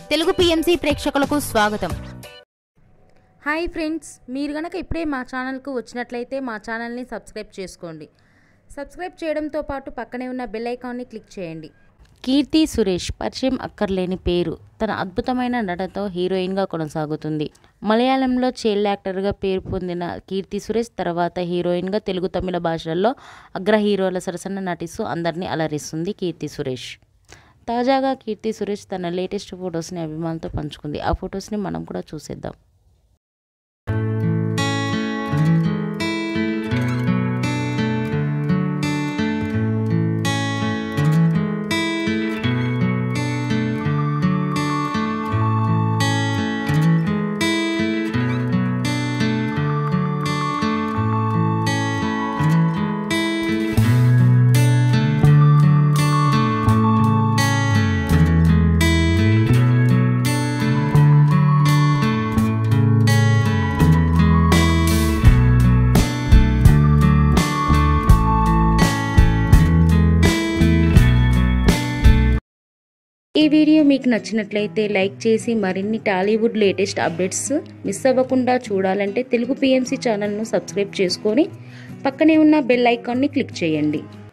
Telugu PMC ప్రేక్షకులకు స్వాగతం hi friends మీరు గనక ఇప్పుడే మా ఛానల్కు వచ్చినట్లయితే మా ఛానల్ని సబ్స్క్రైబ్ చేసుకోండి సబ్స్క్రైబ్ చేయడంతో పాటు పక్కనే ఉన్న బెల్ ఐకాన్ని క్లిక్ చేయండి కీర్తి సురేష్ పరిచయం అక్కర్లేని పేరు తన అద్భుతమైన నటనతో హీరోయిన్గా కొనసాగుతుంది మలయాళంలో చైల్డ్ యాక్టర్గా పేరు పొందిన కీర్తి సురేష్ తర్వాత హీరోయిన్గా తెలుగు తమిళ భాషల్లో అగ్ర హీరోల సరసన నటిస్తూ అందరినీ అలరిస్తుంది కీర్తి సురేష్ తాజాగా కీర్తి సురేష్ తన లేటెస్ట్ ఫొటోస్ని అభిమానులతో పంచుకుంది ఆ ఫొటోస్ని మనం కూడా చూసేద్దాం ఈ వీడియో మీకు నచ్చినట్లయితే లైక్ చేసి మరిన్ని టాలీవుడ్ లేటెస్ట్ అప్డేట్స్ మిస్ అవ్వకుండా చూడాలంటే తెలుగు పిఎంసి ఛానల్ను సబ్స్క్రైబ్ చేసుకొని పక్కనే ఉన్న బెల్ ఐకాన్ని క్లిక్ చేయండి